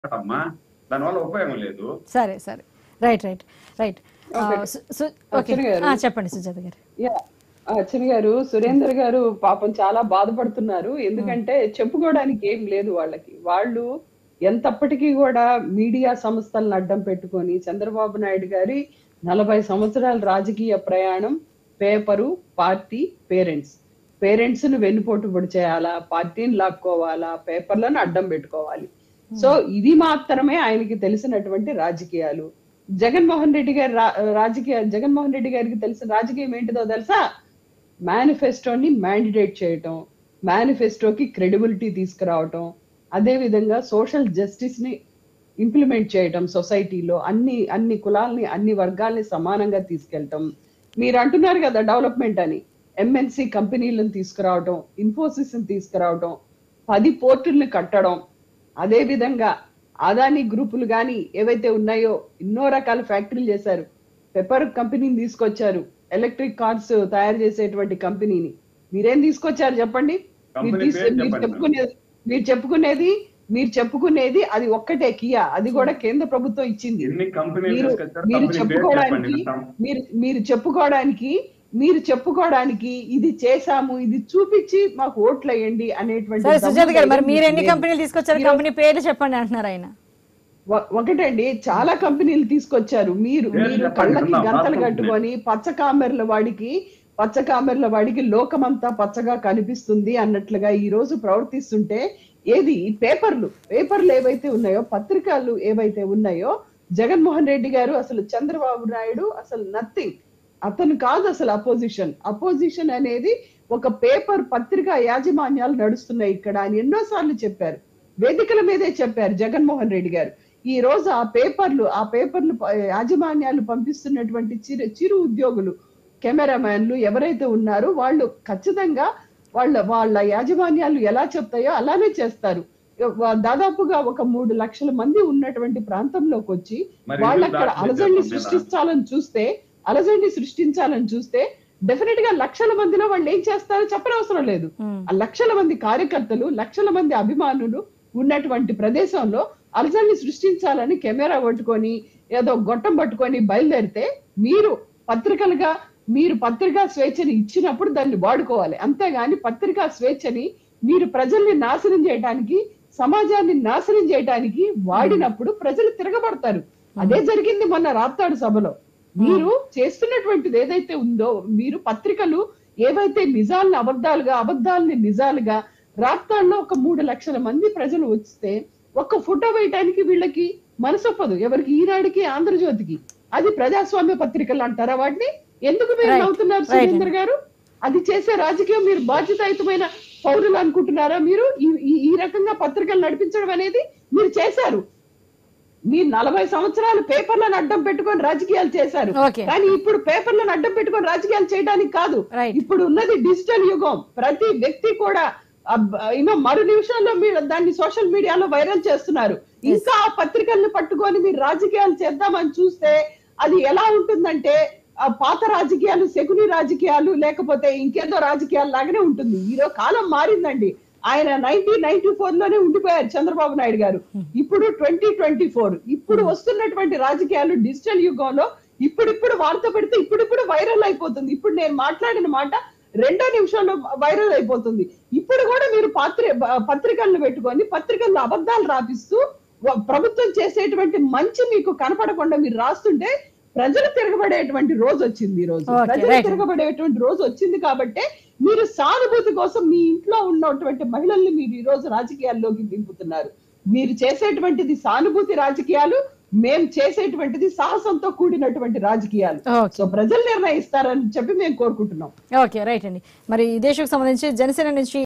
అమ్మా దానివల్ల ఉపయోగం లేదు సరే సరే right right right Okay. Archana గారు. చెప్పండి సుజాత గారు యా అర్చన గారు సురేందర్ గారు పాపం చాలా బాధపడుతున్నారు ఎందుకంటే చెప్పుకోవడానికి ఏం లేదు వాళ్ళకి వాళ్ళు ఎంతప్పటికీ కూడా మీడియా సంస్థలను అడ్డం పెట్టుకొని చంద్రబాబు నాయుడు గారి నలభై సంవత్సరాల రాజకీయ ప్రయాణం పేపరు పార్టీ పేరెంట్స్ పేరెంట్స్ ను వెన్నుపోటు పొడి చేయాలా పార్టీని లాక్కోవాలా పేపర్లను అడ్డం పెట్టుకోవాలి సో ఇది మాత్రమే ఆయనకి తెలిసినటువంటి రాజకీయాలు జగన్మోహన్ రెడ్డి గారి రా- రాజకీయ జగన్మోహన్ రెడ్డి గారికి తెలిసిన రాజకీయం ఏంటిదో తెలుసా మేనిఫెస్టోని మ్యాండిడేట్ చేయటం మేనిఫెస్టోకి క్రెడిబిలిటీ తీసుకురావటం అదే విధంగా సోషల్ జస్టిస్ ని ఇంప్లిమెంట్ చేయటం సొసైటీలో అన్ని అన్ని కులాల్ని అన్ని వర్గాల్ని సమానంగా తీసుకెళ్ళటం మీరు అంటున్నారు కదా డెవలప్మెంట్ అని ఎంఎన్సి కంపెనీలను తీసుకురావటం ఇన్ఫోసిస్ తీసుకురావటం పది పోర్టుల్ని కట్టడం అదే విధంగా అదాని గ్రూపులు కానీ ఏవైతే ఉన్నాయో ఎన్నో రకాల ఫ్యాక్టరీలు చేశారు పెప్పర్ కంపెనీని తీసుకొచ్చారు ఎలక్ట్రిక్ కార్స్ తయారు చేసేటువంటి కంపెనీని మీరేం తీసుకొచ్చారు చెప్పండి మీరు కంపెనీ తీసు- పేరు మీరు చెప్పండి చెప్పుకునేది మీరు చెప్పుకునేది మీరు చెప్పుకునేది అది ఒక్కటే కియా అది కూడా కేంద్ర ప్రభుత్వం ఇచ్చింది ఎన్ని కంపెనీలు మీరు తీసుకొచ్చారు మీరు కంపెనీ పేరు చెప్పండి చెప్పుకోవడానికి వింటాం. మీరు మీరు చెప్పుకోవడానికి మీరు చెప్పుకోవడానికి ఇది చేశాము ఇది చూపించి మాకు ఓట్లు వేయండి అనేటువంటి సరే దమ్ము సుజాత గారు మరి ధైర్యం మీరు ఎన్ని మీకు లేదు. కంపెనీలు తీసుకొచ్చారు కంపెనీ పేర్లు చెప్పండి అంటున్నారు ఆయన ఒ- ఒకటండి చాలా కంపెనీలు తీసుకొచ్చారు మీరు పేర్లు మీరు చెప్పండి, కళ్ళకి విందాం, గంతలు రాసుకుంటున్నాను. కట్టుకొని పచ్చ కామెర్ల వాడికి పచ్చ కామెర్ల వాడికి లోకమంతా పచ్చగా కనిపిస్తుంది అన్నట్లుగా ఈ రోజు ప్రవర్తిస్తుంటే ఏది ఈ పేపర్లు పేపర్లు ఏవైతే ఉన్నాయో పత్రికలు ఏవైతే ఉన్నాయో జగన్మోహన్ రెడ్డి గారు అసలు చంద్రబాబు నాయుడు అసలు నథింగ్ అతను కాదు అసలు అపోజిషన్ అపోజిషన్ అనేది ఒక పేపర్ పత్రికా యాజమాన్యాలు నడుస్తున్నాయి ఇక్కడ అని ఎన్నోసార్లు చెప్పారు వేదికల మీదే చెప్పారు జగన్మోహన్ రెడ్డి గారు ఈ రోజు ఆ పేపర్లు ఆ పేపర్లు ప- యాజమాన్యాలు పంపిస్తున్నటువంటి చిరు చిరు ఉద్యోగులు కెమెరామ్యాన్లు ఎవరైతే ఉన్నారో వాళ్ళు ఖచ్చితంగా వాళ్ళ వాళ్ళ యాజమాన్యాలు ఎలా చెప్తాయో అలానే చేస్తారు వా- దాదాపుగా ఒక మూడు లక్షల మంది ఉన్నటువంటి ప్రాంతంలోకి వచ్చి మరి వాళ్ళు ఎందుకు అక్కడ దాడి అలజడిని చేశారు? సృష్టించాలని చూస్తే అలజడిని సృష్టించాలని చూస్తే డెఫినెట్ గా లక్షల మందిలో వాళ్ళు ఏం చేస్తారో చెప్పనవసరం లేదు మ్మ్. ఆ లక్షల మంది కార్యకర్తలు లక్షల మంది అభిమానులు ఉన్నటువంటి ప్రదేశంలో అలజడిని సృష్టించాలని కెమెరా పట్టుకొని ఏదో గొట్టం పట్టుకొని బయలుదేరితే మీరు పత్రికలుగా మీరు పత్రికా స్వేచ్ఛని ఇచ్చినప్పుడు దాన్ని వాడుకోవాలి అంతేగాని పత్రికా స్వేచ్ఛని మీరు ప్రజల్ని నాశనం చేయడానికి సమాజాన్ని నాశనం చేయడానికి వాడినప్పుడు ప్రజలు తిరగబడతారు అదే జరిగింది మొన్న రాప్తాడు సభలో మీరు చేస్తున్నటువంటిది ఏదైతే ఉందో మీరు పత్రికలు ఏవైతే నిజాలను అబద్ధాలుగా అబద్ధాలని నిజాలుగా రాప్తాడులో ఒక మూడు లక్షల మంది ప్రజలు వస్తే ఒక్క ఫోటో వేయటానికి వీళ్ళకి మనసొప్పదు ఎవరికి ఈనాడికి ఆంధ్రజ్యోతికి అది ప్రజాస్వామ్య పత్రికలు అంటారా వాటిని ఎందుకు మీరు Right. నవ్వుతున్నారు Right. సురేందర్ గారు అది చేసే రాజకీయం మీరు బాధ్యతాయుతమైన పౌరులు అనుకుంటున్నారా మీరు ఈ- ఈ- ఈ రకంగా పత్రికలు నడిపించడం అనేది మీరు చేశారు మీరు నలభై సంవత్సరాలు పేపర్లను అడ్డం పెట్టుకొని రాజకీయాలు చేశారు Okay. కానీ ఇప్పుడు పేపర్లను అడ్డం పెట్టుకొని రాజకీయాలు చేయడానికి కాదు Right. ఇప్పుడు ఉన్నది డిజిటల్ యుగం ప్రతి వ్యక్తి కూడా యూనో మరు నిమిషంలో మీరు దాన్ని సోషల్ మీడియాలో వైరల్ చేస్తున్నారు ఇంకా ఆ పత్రికలను పట్టుకొని మీరు రాజకీయాలు చేద్దామని చూస్తే అది ఎలా ఉంటుందంటే ఆ పాత రాజకీయాలు శకుని రాజకీయాలు లేకపోతే ఇంకేదో రాజకీయాలు లాగానే ఉంటుంది ఈరోజు కాలం మారిందండి ఆయన నైన్టీన్ నైన్టీ ఫోర్ లోనే ఉండిపోయారు చంద్రబాబు నాయుడు గారు ఇప్పుడు ట్వంటీ ట్వంటీ ఫోర్ ఇప్పుడు వస్తున్నటువంటి రాజకీయాలు డిజిటల్ యుగంలో ఇప్పుడిప్పుడు వార్త పెడితే ఇప్పుడిప్పుడు వైరల్ అయిపోతుంది ఇప్పుడు నేను మాట్లాడిన మాట రెండో నిమిషంలో వైరల్ అయిపోతుంది ఇప్పుడు కూడా మీరు పాత్ర పత్రికలను పెట్టుకొని పత్రికల్లో అబద్ధాలు రాపిస్తూ వ- ప్రభుత్వం చేసేటువంటి మంచి మీకు కనపడకుండా మీరు రాస్తుంటే ప్రజలు తిరగబడేటువంటి రోజు వచ్చింది ఈ రోజు Okay, ప్రజలు right. తిరగబడేటువంటి రోజు వచ్చింది కాబట్టి మీరు సానుభూతి కోసం మీ ఇంట్లో ఉన్నటువంటి మహిళల్ని మీరు ఈ రోజు రాజకీయాల్లోకి దింపుతున్నారు మీరు చేసేటువంటిది సానుభూతి రాజకీయాలు మేము చేసేటువంటిది సాహసంతో కూడినటువంటి రాజకీయాలు ఓకే సో ప్రజలు నిర్ణయిస్తారని చెప్పి మేము కోరుకుంటున్నాం ఓకే రైట్ అండి మరి ఈ దేశకు సంబంధించి జనసేన నుంచి